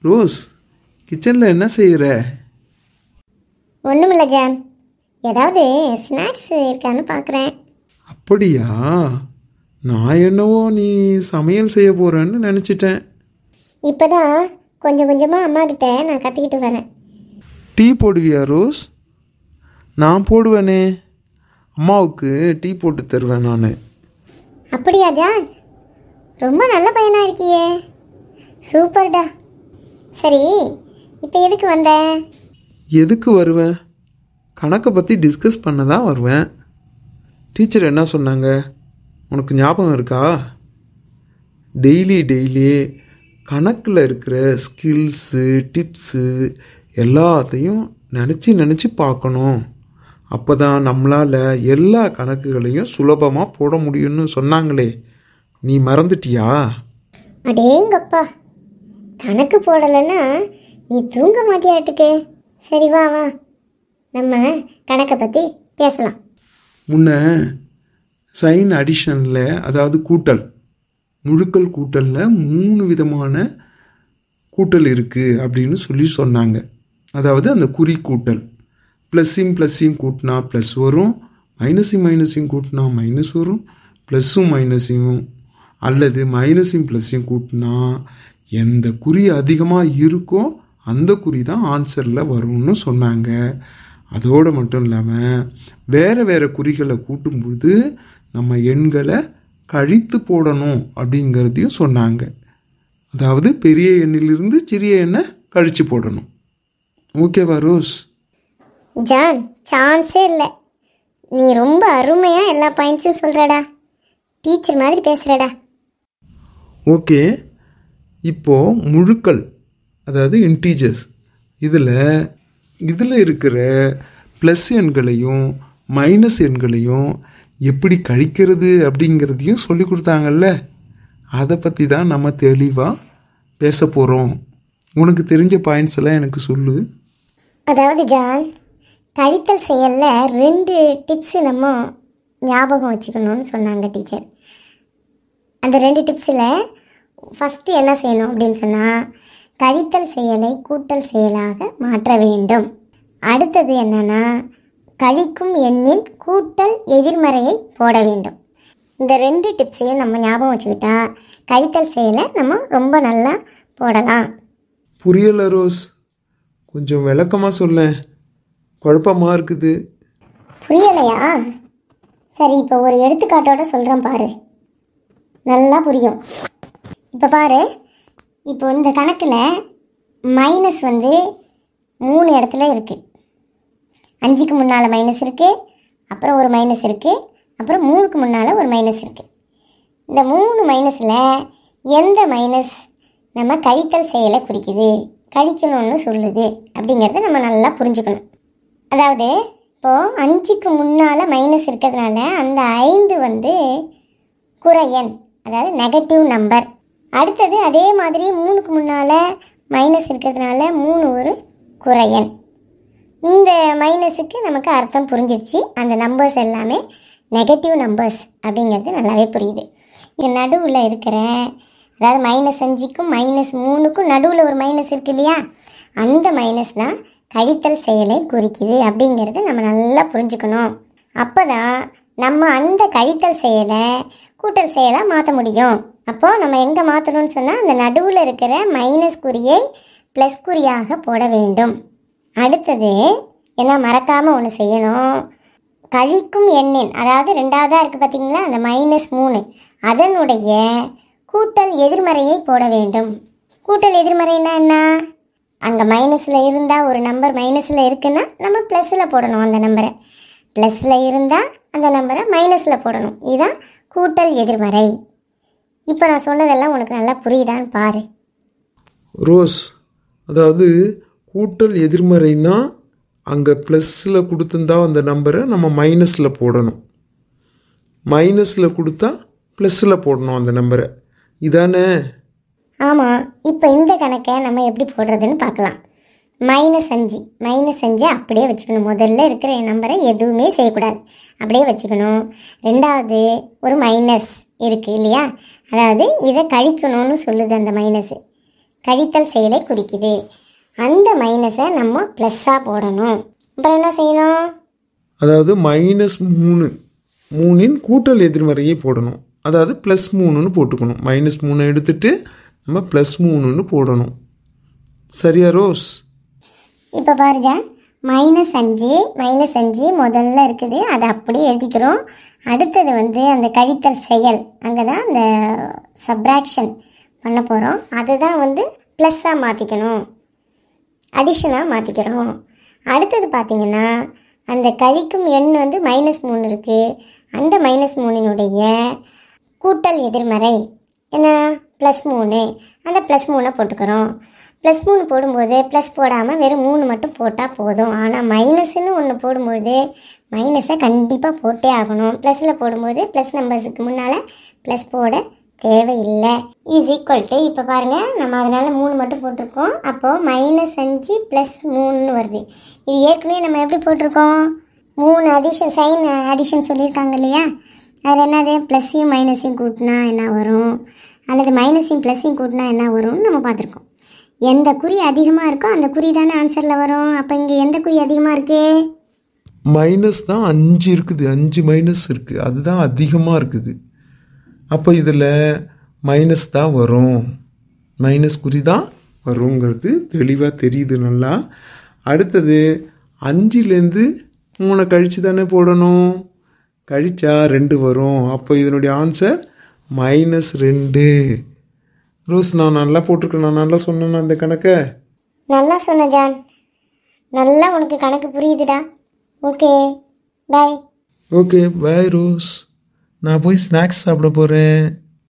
rose கிச்சனில் என்ன செய்கிற ஒன்றுமில்ல ஜான் ஏதாவது ஸ்நாக்ஸ் இருக்கான்னு பார்க்குறேன் அப்படியா நான் என்னவோ நீ சமையல் செய்ய போகிறேன்னு நினச்சிட்டேன் இப்போ தான் கொஞ்சம் கொஞ்சமாக அம்மா கிட்ட நான் கற்றுக்கிட்டு வரேன் டீ போடுவியா ரோஸ் நான் போடுவேனே அம்மாவுக்கு டீ போட்டு தருவேன் நான் அப்படியா ஜான் ரொம்ப நல்ல பையனாக இருக்கியே சூப்பர்டா சரி இப்போ எதுக்கு வந்த எதுக்கு வருவேன் கணக்கை பற்றி டிஸ்கஸ் பண்ண தான் வருவேன் டீச்சர் என்ன சொன்னாங்க உனக்கு ஞாபகம் இருக்கா டெய்லி டெய்லி கணக்கில் இருக்கிற ஸ்கில்ஸு டிப்ஸு எல்லாத்தையும் நினச்சி நினச்சி பார்க்கணும் அப்போ தான் நம்மளால் எல்லா கணக்குகளையும் சுலபமாக போட முடியும்னு சொன்னாங்களே நீ மறந்துட்டியா அடேங்கப்பா கணக்கு போடலைன்னா நீ தூங்க மாட்டியாட்டுக்கு சரி வா வா நம்ம கணக்கை பற்றி பேசலாம் முன்ன சைன் அடிஷனில் அதாவது கூட்டல் முழுக்கல் கூட்டலில் மூணு விதமான கூட்டல் இருக்குது அப்படின்னு சொல்லி சொன்னாங்க அதாவது அந்த குறி கூட்டல் ப்ளஸ்ஸையும் ப்ளஸ்ஸையும் கூட்டினா ப்ளஸ் வரும் மைனஸையும் மைனஸையும் கூட்டினா மைனஸ் வரும் ப்ளஸ்ஸும் மைனஸையும் அல்லது மைனஸையும் ப்ளஸ்ஸையும் கூட்டினா எந்த குறி அதிகமாக இருக்கோ அந்த குறி தான் ஆன்சரில் வரும்னு சொன்னாங்க அதோடு மட்டும் இல்லாமல் வேறு வேறு குறிகளை கூட்டும்போது நம்ம எண்களை கழித்து போடணும் அப்படிங்கிறதையும் சொன்னாங்க அதாவது பெரிய எண்ணிலிருந்து சிறிய எண்ணை கழித்து போடணும் ஓகேவா ரோஸ் ஜான் சான்ஸே இல்லை நீ ரொம்ப அருமையாக எல்லா பாயிண்ட்ஸும் சொல்கிறடா டீச்சர் மாதிரி பேசுகிறடா ஓகே இப்போது முழுக்கள் அதாவது இன்டீஜர்ஸ் இதில் இதில் இருக்கிற ப்ளஸ் எண்களையும் மைனஸ் எண்களையும் எப்படி கழிக்கிறது அப்படிங்கிறதையும் சொல்லி கொடுத்தாங்கல்ல அதை பற்றி தான் நம்ம தெளிவாக பேச போகிறோம் உனக்கு தெரிஞ்ச பாயிண்ட்ஸ் எல்லாம் எனக்கு சொல்லு அதாவது ஜான் கழித்தல் செயலில் ரெண்டு டிப்ஸு நம்ம ஞாபகம் வச்சுக்கணும்னு சொன்னாங்க டீச்சர் அந்த ரெண்டு டிப்ஸில் ஃபஸ்ட்டு என்ன செய்யணும் அப்படின்னு சொன்னால் கழித்தல் செயலை கூட்டல் செயலாக மாற்ற வேண்டும் அடுத்தது என்னன்னா கழிக்கும் எண்ணின் கூட்டல் எதிர்மறையை போட வேண்டும் இந்த ரெண்டு டிப்ஸையும் நம்ம ஞாபகம் வச்சுக்கிட்டா கழித்தல் செயலை நம்ம ரொம்ப நல்லா போடலாம் புரியல ரோஸ் கொஞ்சம் விளக்கமாக சொல்ல குழப்பமாக இருக்குது புரியலையா சரி இப்போ ஒரு எடுத்துக்காட்டோட சொல்கிறேன் பாரு நல்லா புரியும் இப்போ பாரு இப்போ இந்த கணக்கில் மைனஸ் வந்து மூணு இடத்துல இருக்குது அஞ்சுக்கு முன்னால் மைனஸ் இருக்குது அப்புறம் ஒரு மைனஸ் இருக்குது அப்புறம் மூணுக்கு முன்னால் ஒரு மைனஸ் இருக்குது இந்த மூணு மைனஸில் எந்த மைனஸ் நம்ம கழித்தல் செயலை குறிக்குது கழிக்கணும்னு சொல்லுது அப்படிங்கிறத நம்ம நல்லா புரிஞ்சுக்கணும் அதாவது இப்போது அஞ்சுக்கு முன்னால் மைனஸ் இருக்கிறதுனால அந்த ஐந்து வந்து குறையன் அதாவது நெகட்டிவ் நம்பர் அடுத்தது அதே மாதிரி மூணுக்கு முன்னால் மைனஸ் இருக்கிறதுனால மூணு ஒரு குறையன் இந்த மைனஸுக்கு நமக்கு அர்த்தம் புரிஞ்சிடுச்சு அந்த நம்பர்ஸ் எல்லாமே நெகட்டிவ் நம்பர்ஸ் அப்படிங்கிறது நல்லாவே புரியுது இது நடுவில் இருக்கிற அதாவது மைனஸ் அஞ்சுக்கும் மைனஸ் மூணுக்கும் நடுவில் ஒரு மைனஸ் இருக்கு இல்லையா அந்த மைனஸ் தான் கழித்தல் செயலை குறிக்குது அப்படிங்கிறத நம்ம நல்லா புரிஞ்சுக்கணும் அப்போ தான் நம்ம அந்த கழித்தல் செயலை கூட்டல் செயலாக மாற்ற முடியும் அப்போது நம்ம எங்கே மாற்றணும்னு சொன்னால் அந்த நடுவில் இருக்கிற மைனஸ் குறியை ப்ளஸ் குறியாக போட வேண்டும் அடுத்தது என்ன மறக்காமல் ஒன்று செய்யணும் கழிக்கும் எண்ணின் அதாவது ரெண்டாவதாக இருக்குது பார்த்தீங்களா அந்த மைனஸ் மூணு அதனுடைய கூட்டல் எதிர்மறையை போட வேண்டும் கூட்டல் எதிர்மறைன்னா என்ன அங்கே மைனஸில் இருந்தால் ஒரு நம்பர் மைனஸில் இருக்குன்னா நம்ம ப்ளஸில் போடணும் அந்த நம்பரை ப்ளஸில் இருந்தால் அந்த நம்பரை மைனஸில் போடணும் இதுதான் கூட்டல் எதிர்மறை இப்போ நான் சொன்னதெல்லாம் உனக்கு நல்லா புரியுதான்னு பாரு ரோஸ் அதாவது கூட்டல் எதிர்மறைனா அங்கே ப்ளஸ்ஸில் கொடுத்துருந்தா அந்த நம்பரை நம்ம மைனஸில் போடணும் மைனஸில் கொடுத்தா ப்ளஸ்ஸில் போடணும் அந்த நம்பரை இதானே ஆமாம் இப்போ இந்த கணக்கை நம்ம எப்படி போடுறதுன்னு பார்க்கலாம் மைனஸ் அஞ்சு மைனஸ் அஞ்சு அப்படியே வச்சுக்கணும் முதல்ல இருக்கிற நம்பரை எதுவுமே செய்யக்கூடாது அப்படியே வச்சுக்கணும் ரெண்டாவது ஒரு மைனஸ் இருக்குது இல்லையா அதாவது இதை கழிக்கணும்னு சொல்லுது அந்த மைனஸு கழித்தல் செயலை குறிக்குது அந்த மைனஸை நம்ம ப்ளஸ்ஸாக போடணும் அப்புறம் என்ன செய்யணும் அதாவது மைனஸ் மூணு மூணின் கூட்டல் எதிர்மறையை போடணும் அதாவது ப்ளஸ் மூணுன்னு போட்டுக்கணும் மைனஸ் மூணை எடுத்துட்டு நம்ம ப்ளஸ் மூணுன்னு போடணும் சரியா ரோஸ் இப்போ பாருஜா மைனஸ் அஞ்சு மைனஸ் அஞ்சு முதல்ல இருக்குது அதை அப்படியே எழுதிக்கிறோம் அடுத்தது வந்து அந்த கழித்தல் செயல் அங்கே தான் அந்த சப்ராக்ஷன் பண்ண போகிறோம் அதுதான் வந்து ப்ளஸ்ஸாக மாற்றிக்கணும் அடிஷனாக மாற்றிக்கிறோம் அடுத்தது பார்த்தீங்கன்னா அந்த கழிக்கும் எண் வந்து மைனஸ் மூணு இருக்குது அந்த மைனஸ் மூணினுடைய கூட்டல் எதிர்மறை என்ன ப்ளஸ் மூணு அந்த ப்ளஸ் மூணை போட்டுக்கிறோம் ப்ளஸ் மூணு போடும்போது ப்ளஸ் போடாமல் வெறும் மூணு மட்டும் போட்டால் போதும் ஆனால் மைனஸ்னு ஒன்று போடும்போது மைனஸை கண்டிப்பாக போட்டே ஆகணும் ப்ளஸில் போடும்போது ப்ளஸ் நம்பர்ஸுக்கு முன்னால் ப்ளஸ் போட தேவையில்லை இஸ் ஈக்குவல் டு இப்போ பாருங்கள் நம்ம அதனால் மூணு மட்டும் போட்டிருக்கோம் அப்போது மைனஸ் அஞ்சு ப்ளஸ் மூணுன்னு வருது இது ஏற்கனவே நம்ம எப்படி போட்டிருக்கோம் மூணு அடிஷன் சைன் அடிஷன் சொல்லியிருக்காங்க இல்லையா அதில் என்னது ப்ளஸ்ஸையும் மைனஸையும் கூட்டினா என்ன வரும் அல்லது மைனஸையும் ப்ளஸ்ஸையும் கூட்டினா என்ன வரும்னு நம்ம பார்த்துருக்கோம் எந்த குறி அதிகமாக இருக்கோ அந்த குறி தானே ஆன்சரில் வரும் அப்போ இங்கே எந்த குறி அதிகமாக இருக்குது மைனஸ் தான் அஞ்சு இருக்குது அஞ்சு மைனஸ் இருக்குது அதுதான் அதிகமாக இருக்குது அப்போ இதில் மைனஸ் தான் வரும் மைனஸ் குறி தான் வருங்கிறது தெளிவாக தெரியுது நல்லா அடுத்தது அஞ்சுலேருந்து மூணை கழித்து தானே போடணும் கழிச்சா ரெண்டு வரும் அப்போ இதனுடைய ஆன்சர் மைனஸ் ரெண்டு ரோஸ் நான் நல்லா போட்டிருக்கேன் நான் நல்லா சொன்னேன் அந்த கணக்கை நல்லா சொன்ன ஜான் நல்லா உனக்கு கணக்கு புரியுதுடா okay bye okay bye Rose நான் போய் ஸ்நாக்ஸ் சாப்பிட போகிறேன்